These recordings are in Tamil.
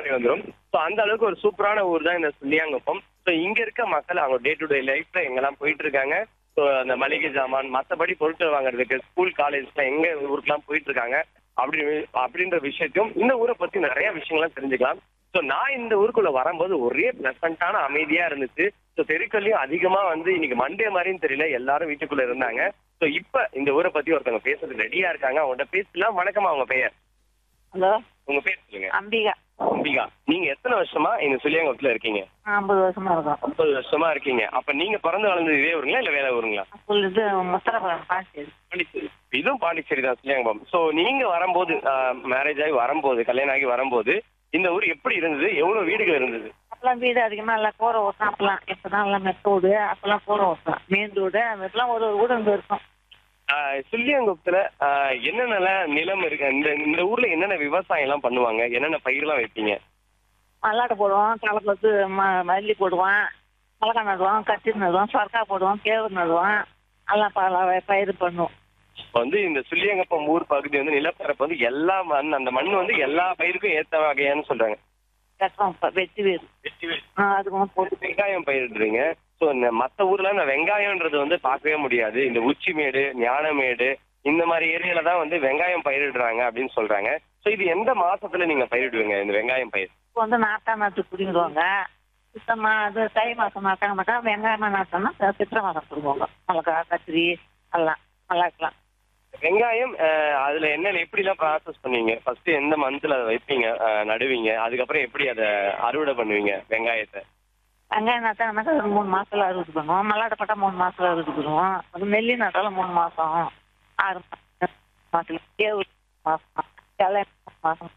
கடை வந்துரும் சோ அந்த அளவுக்கு ஒரு சூப்பரான ஊர் தான் இந்த சுள்ளியாங்குப்பம் சோ இங்க இருக்க மக்கள் அவங்க டே டு டே லைஃப்ல எங்கெல்லாம் போயிட்டு இருக்காங்க ஸோ அந்த மளிகை சாமான் மத்தபடி பொருட்கள் வாங்குறதுக்கு ஸ்கூல் காலேஜ்ல எங்க ஊருக்குலாம் போயிட்டு இருக்காங்க அப்படி அப்படின்ற விஷயத்தையும் இந்த ஊரை பத்தி நிறைய விஷயங்கள்லாம் தெரிஞ்சுக்கலாம் ஸோ நான் இந்த ஊருக்குள்ள வரும்போது ஒரே பிளசண்டான அமைதியா இருந்துச்சு ஸோ தெருக்கள்லயும் அதிகமா வந்து இன்னைக்கு மண்டே மாதிரின்னு தெரியல எல்லாரும் வீட்டுக்குள்ள இருந்தாங்க ஸோ இப்ப இந்த ஊரை பத்தி ஒருத்தவங்க பேசுறதுக்கு ரெடியா இருக்காங்க அவங்கள்ட்ட பேசலாம் வணக்கமா அவங்க பெயர் ஹலோ உங்க பேர் சொல்லுங்க அம்பிகா அம்பிகா நீங்க எத்தனை வருஷமா இந்த சுலியாங்குளத்துல இருக்கீங்க ஐம்பது வருஷமா இருக்கும் முப்பது வருஷமா இருக்கீங்க அப்ப நீங்க பிறந்து வளர்ந்தது இதே ஊருங்களா இல்ல வேற ஊருங்களா ஸ்கூல் இது முத்தரபுரம் பாண்டிச்சேரி பாண்டிச்சேரி இதுவும் பாண்டிச்சேரி தான் சுலியாங்குப்பம் சோ நீங்க வரும்போது மேரேஜ் ஆகி வரும்போது கல்யாணம் ஆகி வரும்போது இந்த ஊர் எப்படி இருந்தது எவ்வளவு வீடுகள் இருந்தது அப்பெல்லாம் வீடு அதிகமா எல்லாம் கூரை ஓட்டலாம் அப்பெல்லாம் இப்பதான் எல்லாம் மெத்த வீடு அப்பெல்லாம் கூரை ஓட்டலாம் மெயின் ரோடு அதெல்லாம் ஒரு ஒரு வீடு அங்க இருக்கும் ஆஹ் சுள்ளியாங்குப்பத்துல ஆஹ் என்னென்னலாம் நிலம் இருக்கு இந்த இந்த ஊர்ல என்னென்ன விவசாயம் எல்லாம் பண்ணுவாங்க என்னென்ன பயிரெல்லாம் வைப்பீங்க மல்லாட்டை போடுவோம் தலைப்பத்து ம மல்லி போடுவான் மிளகா நடுவோம் கத்திரி நடுவோம் சொரக்காய் போடுவோம் கேவுரு நடுவோம் எல்லாம் பல வ- பயிர் பண்ணுவோம் இப்ப வந்து இந்த சுள்ளியங்கப்பம் ஊர் பகுதி வந்து நிலப்பரப்பு வந்து எல்லா மண் அந்த மண் வந்து எல்லா பயிருக்கும் ஏத்த வகையான்னு சொல்றாங்க கட்டுவோம் ப- வெட்டி வேறு ஆ, அதுக்கு போட்டு வெங்காயம் பயிரிடுறீங்க ஸோ மற்ற ஊர்ல இந்த வெங்காயம்ன்றது வந்து பார்க்கவே முடியாது இந்த உச்சிமேடு ஞானமேடு இந்த மாதிரி ஏரியால தான் வந்து வெங்காயம் பயிரிடுறாங்க அப்படின்னு சொல்றாங்க ஸோ இது எந்த மாசத்துல நீங்க பயிரிடுவீங்க இந்த வெங்காயம் பயிர் இப்போ வந்து நாட்டா நாட்டு பிடிங்கிடுவாங்க சுத்தமா அது தை மாசம் நாட்டாங்கனாக்கா வெங்காயமா நாட்டோம்னா சித்திரை மாசம் பிடுங்குவாங்க மிளகா கத்திரி எல்லாம் மிளகாலாம் வெங்காயம் அஹ், அதுல என்ன எப்படி எல்லாம் ப்ராசஸ் பண்ணுவீங்க ஃபர்ஸ்ட் எந்த மந்த்ல அதை வைப்பீங்க அஹ், நடுவீங்க அதுக்கப்புறம் எப்படி அதை அறுவடை பண்ணுவீங்க வெங்காயத்தை வெங்காயம் நட்டாங்கனாக்கா ஒரு மூணு மாசத்துல அறுவடை பண்ணுவோம் மல்லாட்டை போட்டா மூணு மாசத்துல அறுவடை பண்ணுவோம் அது நெல்லி நட்டாலும் மூணு மாசம் ஆறு மாசம் மாசத்துல ஏழு மாசம் கிளை மூணு மாசம்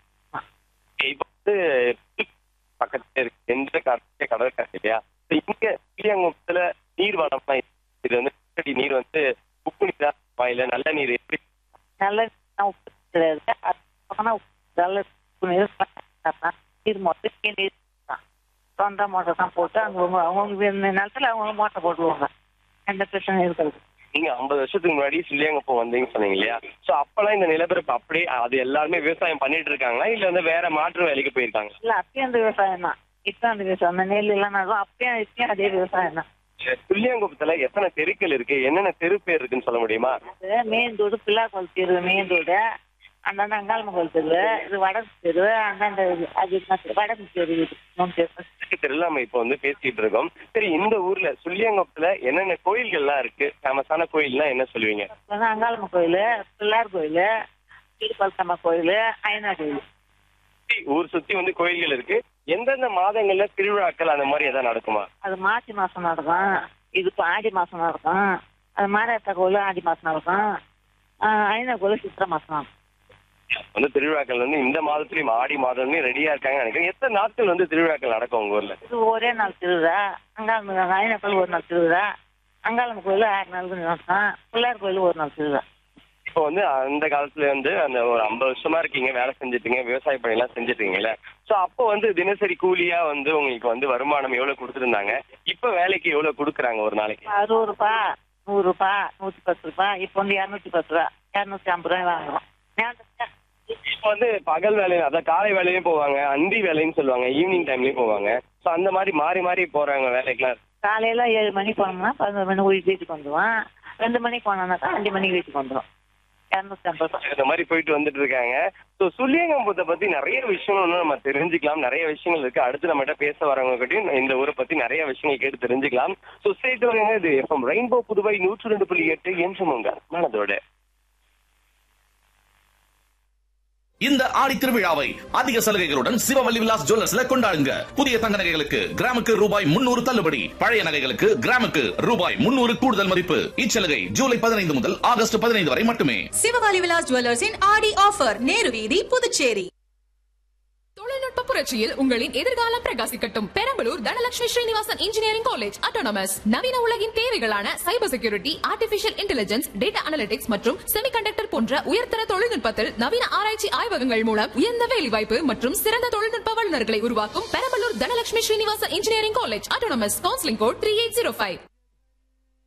இப்போ வந்து பக்கத்துல இருக்கு எந்த கடற்கரை கடற்கரை இல்லையா So, இங்க ஸ்ரீரங்கத்துல நீர் வளம்லாம் இருக்கு. இது வந்து நிலத்தடி நீர் வந்து உப்பு நீரா இல்ல நல்ல நீர் எப்படி நல்ல நீர் உப்பு கிடையாது அது பக்கம்னா உப்பு நல்ல உப்பு நீர் பார்த்தா நீர் மோட்டர் கீழ் நீர் தான் சொந்த மோட்டர் தான் போட்டு அவங்க அவங்க நிலத்துல அவங்க மோட்டர் போட்டுருவாங்க எந்த பிரச்சனையும் இருக்காது நீங்க ஐம்பது வருஷத்துக்கு முன்னாடி சில்லியங்கப்பம் வந்தீங்கன்னு சொன்னீங்க இல்லையா சோ அப்பெல்லாம் இந்த நிலப்பரப்பு அப்படியே அது எல்லாருமே விவசாயம் பண்ணிட்டு இருக்காங்களா இல்ல வந்து வேற மாற்று வேலைக்கு போயிருக்காங்க இல்ல அப்பயும் அந்த விவசாயம் தான் இப்ப அந்த விவசாயம் அந்த நெல் எல்லாம் நடுவோம் அப்பயும் இப்பயும் அதே விவசாயம் தான் சில்லியங்குப்பத்துல எத்தனை தெருக்கள் இருக்கு என்னென்ன தெரு பேர் இருக்குன்னு சொல்ல முடியுமா அது மேந்தோடு பிள்ளாக்கோள் தெரு மேந்தோடு அந்தாண்ட அங்காளம்ம கோயில் தெரு இது வடக்கு தெரு அந்தாண்ட இது, அது என்ன வடக்கு தெரு இது மூணு தெரு தெருல நம்ம இப்போ வந்து பேசிட்டு இருக்கோம் சரி இந்த ஊர்ல சுள்ளியங்குப்பத்துல என்னென்ன கோயில்கள்லாம் இருக்கு ஃபேமஸான கோயில்னா என்ன சொல்லுவீங்க அப்புறம் அங்காளம்ம கோயில் பிள்ளார் கோயில் திருப்பல்சம்மா கோயில் ஐநா கோயில் சுத்தி ஊர் சுத்தி வந்து கோயில்கள் இருக்கு எந்தெந்த மாதங்கள்ல திருவிழாக்கள் அந்த மாதிரி எதாவது நடக்குமா அது மாசி மாசம் நடக்கும் இது இப்போ ஆடி மாசம் நடக்கும் அது மாரியாத்தா கோயில் ஆடி மாசம் நடக்கும் ஆஹ் ஐநா கோயில் சித்திரை மாசம் நடக்கும் வந்து திருவிழாக்கள் வந்து இந்த மாதத்துலயும் ஆடி மாதம்லயும் ரெடியா இருக்காங்க நினைக்கிறேன் எத்தனை நாட்கள் வந்து திருவிழாக்கள் நடக்கும் உங்க ஊர்ல இது ஒரே நாள் திருவிழா அங்காளம்ம ஐநா கோயில் ஒரு நாள் திருவிழா அங்காளம்ம கோயில் ஆறு நாள் நடக்கும் பிள்ளையார் கோயில் ஒரு நாள் திருவிழா இப்போ வந்து அந்த காலத்துல வந்து அந்த ஒரு ஐம்பது வருஷமா இருக்கீங்க வேலை செஞ்சுட்டீங்க விவசாய பணி எல்லாம் செஞ்சுட்டீங்கல்ல சோ அப்போ வந்து தினசரி கூலியா வந்து உங்களுக்கு வந்து வருமானம் எவ்வளவு கொடுத்துருந்தாங்க இப்ப வேலைக்கு எவ்வளவு கொடுக்குறாங்க ஒரு நாளைக்கு அறுபது ரூபா நூறு ரூபா நூத்தி பத்து ரூபா இப்போ வந்து இரநூத்தி பத்து ரூபா இரநூத்தி ஐம்பது ரூபாய் வாங்குறோம் ஞாபகம் இப்போ வந்து பகல் வேலையும் அதான் காலை வேலையும் போவாங்க அந்தி வேலைன்னு சொல்லுவாங்க ஈவினிங் டைம்லயும் போவாங்க சோ அந்த மாதிரி மாறி மாறி போறாங்க வேலைக்கெல்லாம் காலையில ஏழு மணிக்கு போனோம்னா பதினோரு மணி வீட்டு வீட்டுக்கு வந்துடுவான் ரெண்டு மணிக்கு போனோம்னாக்கா அஞ்சு மணிக்கு வீட்டுக்கு வந்துடும் இரநூத்தி ஐம்பது ரூபா இந்த மாதிரி போயிட்டு வந்துட்டு இருக்காங்க ஸோ சுள்ளியங்கம்பூத்தை பத்தி நிறைய விஷயங்கள் வந்து நம்ம தெரிஞ்சுக்கலாம் நிறைய விஷயங்கள் இருக்கு அடுத்து நம்மகிட்ட பேச வரவங்க கிட்டயும் இந்த ஊரை பத்தி நிறைய விஷயங்கள் கேட்டு தெரிஞ்சுக்கலாம் ஸோ ஸ்டேட் வரீங்க இது எஃப்எம் ரெயின்போ புதுவை நூற்று ரெண்டு புள்ளி எட்டு என்றும் உங்க மனதோட இந்த ஆடி திருவிழாவை அதிக சலுகைகளுடன் சிவவல்லி விலாஸ் ஜுவல்லர்ஸ்ல கொண்டாடுங்க புதிய தங்க நகைகளுக்கு கிராமுக்கு ரூபாய் முன்னூறு தள்ளுபடி பழைய நகைகளுக்கு கிராமுக்கு ரூபாய் முன்னூறு கூடுதல் மதிப்பு இச்சலுகை ஜூலை பதினைந்து முதல் ஆகஸ்ட் பதினைந்து வரை மட்டுமே சிவகாலி விலாஸ் ஜுவல்லர்ஸின் ஆடி ஆஃபர் நேரு வீதி புதுச்சேரி தொழில்நுட்ப புரட்சியில் உங்களின் எதிர்காலம் பிரகாசிக்கட்டும் Perambalur Dhanalakshmi Srinivasan engineering college autonomous நவீன உலகின் தேவைகளான cyber security artificial intelligence data analytics மற்றும் செமிகண்டக்டர் போன்ற உயர்தர தொழில்நுட்பத்தில் நவீன ஆராய்ச்சி ஆய்வகங்கள் மூலம் உயர்ந்த வேலைவாய்ப்பு மற்றும் சிறந்த தொழில்நுட்ப வல்லுநர்களை உருவாக்கும் Perambalur Dhanalakshmi Srinivasan engineering college autonomous counselling code three eight zero five